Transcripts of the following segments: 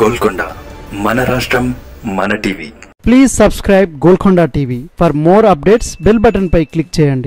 గోల్కొండ మన రాష్ట్రం మన TV please subscribe Golconda TV for more updates bell button పై క్లిక్ చేయండి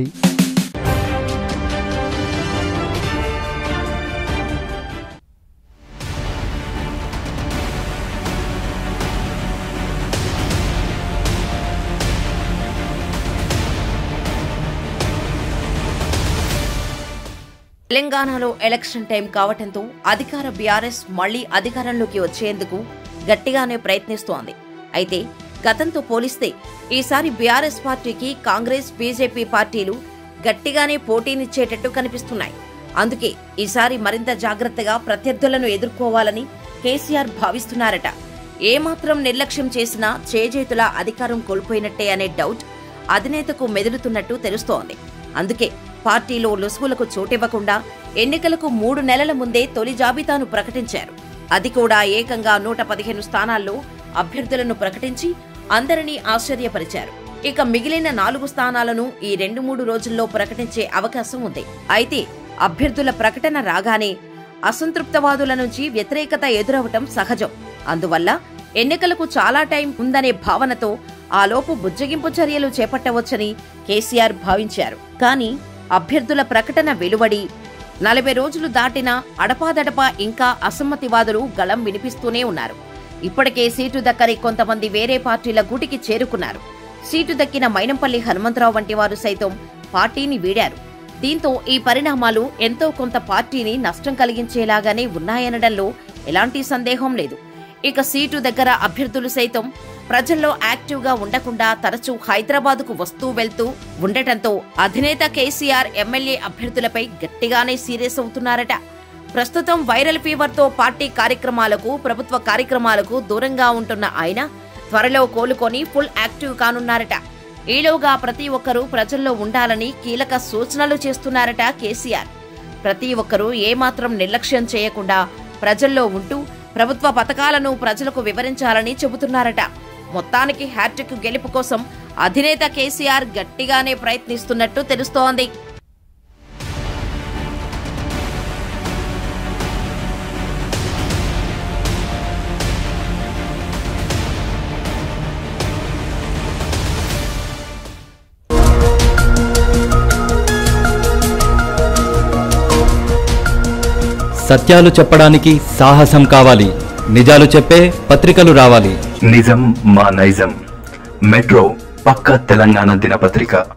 తెలంగాణలో ఎలక్షన్ టైం కావటంతో అధికార బీఆర్ఎస్ మళ్లీ అధికారంలోకి వచ్చేందుకు గట్టిగానే ప్రయత్నిస్తోంది అయితే గతంతో పోలిస్తే ఈసారి బీఆర్ఎస్ పార్టీకి కాంగ్రెస్ బీజేపీ పార్టీలు గట్టిగానే పోటీనిచ్చేటట్టు కనిపిస్తున్నాయి అందుకే ఈసారి మరింత జాగ్రత్తగా ప్రత్యర్థులను ఎదుర్కోవాలని కేసీఆర్ భావిస్తున్నారట ఏమాత్రం నిర్లక్ష్యం చేసినా చేజేతుల అధికారం కోల్పోయినట్టే అనే డౌట్ అధినేతకు మెదులుతున్నట్టు తెలుస్తోంది అందుకే పార్టీలో లొసుగులకు చోటివ్వకుండా ఎన్నికలకు మూడు నెలల ముందే తొలి జాబితాను ప్రకటించారు అది కూడా ఏకంగా నూట పదిహేను స్థానాల్లో అభ్యర్థులను ప్రకటించి అందరినీ ఆశ్చర్యపరిచారు ఇక మిగిలిన నాలుగు స్థానాలను ఈ రెండు మూడు రోజుల్లో ప్రకటించే అవకాశం ఉంది అయితే అభ్యర్థుల ప్రకటన రాగానే అసంతృప్తవాదుల నుంచి వ్యతిరేకత ఎదురవటం సహజం అందువల్ల ఎన్నికలకు చాలా టైం ఉందనే భావనతో ఆలోపు బుజ్జగింపు చర్యలు చేపట్టవచ్చని కేసీఆర్ భావించారు కానీ అభ్యర్థుల ప్రకటన వెలువడి నలభై రోజులు దాటినా అడపాదడపా ఇంకా అసమ్మతివాదులు గళం వినిపిస్తూనే ఉన్నారు ఇప్పటికే సీటు దక్కని కొంతమంది వేరే పార్టీల గూటికి చేరుకున్నారు సీటు దక్కిన మైనంపల్లి హనుమంతరావు వంటి వారు సైతం పార్టీని వీడారు దీంతో ఈ పరిణామాలు ఎంతో కొంత పార్టీని నష్టం కలిగించేలాగానే ఉన్నాయనడంలో ఎలాంటి సందేహం లేదు ఇక సీటు దగ్గర అభ్యర్థులు సైతం ప్రజల్లో యాక్టివ్ గా ఉండకుండా తరచూ హైదరాబాద్కు వస్తూ వెళ్తూ ఉండటంతో అధినేత కేసీఆర్ ఎమ్మెల్యే అభ్యర్థులపై గట్టిగానే సీరియస్ అవుతున్నారట ప్రస్తుతం వైరల్ ఫీవర్ తో పార్టీ కార్యక్రమాలకు ప్రభుత్వ కార్యక్రమాలకు దూరంగా ఉంటున్న ఆయన త్వరలో కోలుకొని ఫుల్ యాక్టివ్ కానున్నారట ఈలోగా ప్రతి ఒక్కరూ ప్రజల్లో ఉండాలని కీలక సూచనలు చేస్తున్నారట కేసీఆర్ ప్రతి ఒక్కరూ ఏమాత్రం నిర్లక్ష్యం చేయకుండా ప్రజల్లో ఉంటూ ప్రభుత్వ పథకాలను ప్రజలకు వివరించాలని చెబుతున్నారట మొత్తానికి హ్యాట్రిక్ గెలుపు కోసం అధినేత కేసీఆర్ గట్టిగానే ప్రయత్నిస్తున్నట్టు తెలుస్తోంది సత్యాలు చెప్పడానికి సాహసం కావాలి నిజాలు చెప్పే పత్రికలు రావాలి నిజం మా నైజం మెట్రో పక్క తెలంగాణ దినపత్రిక